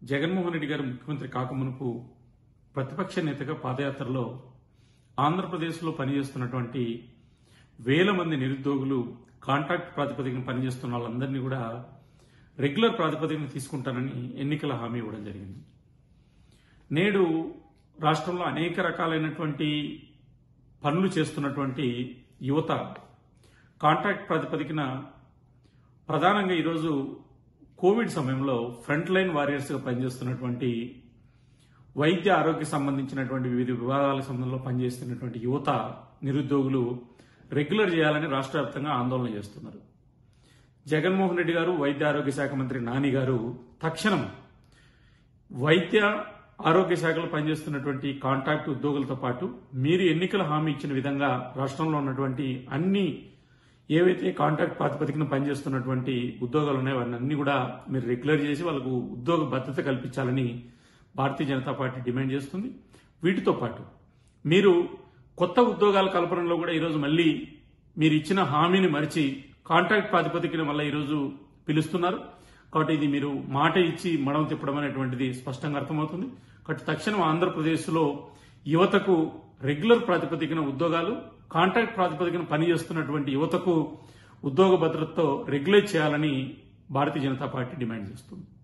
జగన్మోహన్ రెడ్డి గారు ముఖ్యమంత్రి కాకమునుపు ప్రతిపక్ష నేతగా పాదయాత్రలో ఆంధ్రప్రదేశ్లో పనిచేస్తున్నటువంటి వేల మంది నిరుద్యోగులు కాంట్రాక్ట్ ప్రాతిపదికన పనిచేస్తున్న వాళ్ళందరినీ కూడా రెగ్యులర్ ప్రాతిపదికన తీసుకుంటానని ఎన్నికల హామీ ఇవ్వడం జరిగింది నేడు రాష్ట్రంలో అనేక రకాలైనటువంటి పనులు చేస్తున్నటువంటి యువత కాంట్రాక్ట్ ప్రాతిపదికన ప్రధానంగా ఈరోజు కోవిడ్ సమయంలో ఫ్రంట్ లైన్ వారియర్స్గా పనిచేస్తున్నటువంటి వైద్య ఆరోగ్య సంబంధించినటువంటి వివిధ విభాగాల సంబంధంలో పనిచేస్తున్నటువంటి యువత నిరుద్యోగులు రెగ్యులర్ చేయాలని రాష్ట్ర వ్యాప్తంగా ఆందోళన చేస్తున్నారు జగన్మోహన్ రెడ్డి గారు వైద్య ఆరోగ్య శాఖ మంత్రి నాని గారు తక్షణం వైద్య ఆరోగ్య శాఖలో పనిచేస్తున్నటువంటి కాంట్రాక్ట్ ఉద్యోగులతో పాటు మీరు ఎన్నికల హామీ ఇచ్చిన విధంగా రాష్ట్రంలో ఉన్నటువంటి అన్ని ఏవైతే కాంట్రాక్ట్ ప్రాతిపదికన పనిచేస్తున్నటువంటి ఉద్యోగాలు ఉన్నాయో వాటిని అన్ని కూడా మీరు రెగ్యులర్ చేసి వాళ్ళకు ఉద్యోగ భద్రత కల్పించాలని భారతీయ జనతా పార్టీ డిమాండ్ చేస్తుంది వీటితో పాటు మీరు కొత్త ఉద్యోగాల కల్పనలో కూడా ఈరోజు మళ్ళీ మీరు ఇచ్చిన హామీని మరిచి కాంట్రాక్ట్ ప్రాతిపదికన మళ్ళీ ఈరోజు పిలుస్తున్నారు కాబట్టి ఇది మీరు మాట ఇచ్చి మడమ తిప్పడం అనేటువంటిది స్పష్టంగా అర్థమవుతుంది కాబట్టి తక్షణం ఆంధ్రప్రదేశ్లో యువతకు రెగ్యులర్ ప్రాతిపదికన ఉద్యోగాలు కాంట్రాక్ట్ ప్రాతిపదికన పనిచేస్తున్నటువంటి యువతకు ఉద్యోగ భద్రతతో రెగ్యులేట్ చేయాలని భారతీయ జనతా పార్టీ డిమాండ్ చేస్తుంది